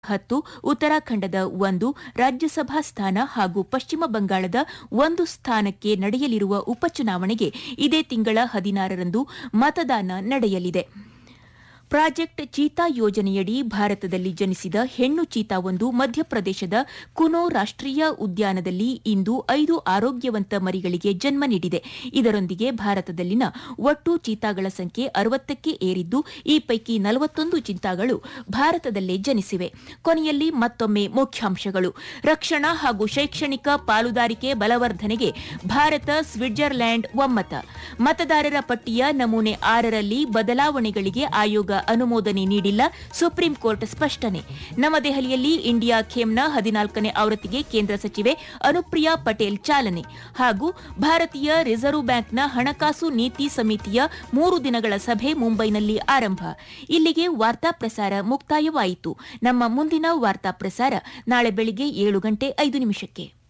ಹತ್ತು ಉತ್ತರಾಖಂಡದ ಒಂದು ರಾಜ್ಯಸಭಾ ಸ್ಥಾನ ಹಾಗೂ ಪಶ್ಚಿಮ ಬಂಗಾಳದ ಒಂದು ಸ್ಥಾನಕ್ಕೆ ನಡೆಯಲಿರುವ ಉಪಚುನಾವಣೆಗೆ ಇದೇ ತಿಂಗಳ ಹದಿನಾರರಂದು ಮತದಾನ ನಡೆಯಲಿದೆ ಪ್ರಾಜೆಕ್ಟ್ ಚೀತಾ ಯೋಜನೆಯಡಿ ಭಾರತದಲ್ಲಿ ಜನಿಸಿದ ಹೆಣ್ಣು ಚೀತಾವೊಂದು ಮಧ್ಯಪ್ರದೇಶದ ಕುನೋ ರಾಷ್ಟೀಯ ಉದ್ಯಾನದಲ್ಲಿ ಇಂದು ಐದು ಆರೋಗ್ಯವಂತ ಮರಿಗಳಿಗೆ ಜನ್ಮ ನೀಡಿದೆ ಇದರೊಂದಿಗೆ ಭಾರತದಲ್ಲಿನ ಒಟ್ಟು ಚೀತಾಗಳ ಸಂಖ್ಯೆ ಅರವತ್ತಕ್ಕೆ ಏರಿದ್ದು ಈ ಪೈಕಿ ನಲವತ್ತೊಂದು ಚೀತಾಗಳು ಭಾರತದಲ್ಲೇ ಜನಿಸಿವೆ ಕೊನೆಯಲ್ಲಿ ಮತ್ತೊಮ್ಮೆ ಮುಖ್ಯಾಂಶಗಳು ರಕ್ಷಣಾ ಹಾಗೂ ಶೈಕ್ಷಣಿಕ ಪಾಲುದಾರಿಕೆ ಬಲವರ್ಧನೆಗೆ ಭಾರತ ಸ್ವಿಟ್ಜರ್ಲ್ಯಾಂಡ್ ಒಮ್ಮತ ಮತದಾರರ ಪಟ್ಟಿಯ ನಮೂನೆ ಆರರಲ್ಲಿ ಬದಲಾವಣೆಗಳಿಗೆ ಆಯೋಗ ಅನುಮೋದನೆ ನೀಡಿಲ್ಲ ಸುಪ್ರೀಂ ಕೋರ್ಟ್ ಸ್ಪಷ್ಟನೆ ನವದೆಹಲಿಯಲ್ಲಿ ಇಂಡಿಯಾ ಖೇಮ್ನ ಹದಿನಾಲ್ಕನೇ ಆವೃತ್ತಿಗೆ ಕೇಂದ್ರ ಸಚಿವೆ ಅನುಪ್ರಿಯಾ ಪಟೇಲ್ ಚಾಲನೆ ಹಾಗೂ ಭಾರತೀಯ ರಿಸರ್ವ್ ಬ್ಯಾಂಕ್ನ ಹಣಕಾಸು ನೀತಿ ಸಮಿತಿಯ ಮೂರು ದಿನಗಳ ಸಭೆ ಮುಂಬೈನಲ್ಲಿ ಆರಂಭ ಇಲ್ಲಿಗೆ ವಾರ್ತಾ ಪ್ರಸಾರ ಮುಕ್ತಾಯವಾಯಿತು ನಮ್ಮ ಮುಂದಿನ ವಾರ್ತಾ ಪ್ರಸಾರ ನಾಳೆ ಬೆಳಿಗ್ಗೆ ಏಳು ಗಂಟೆ ಐದು ನಿಮಿಷಕ್ಕೆ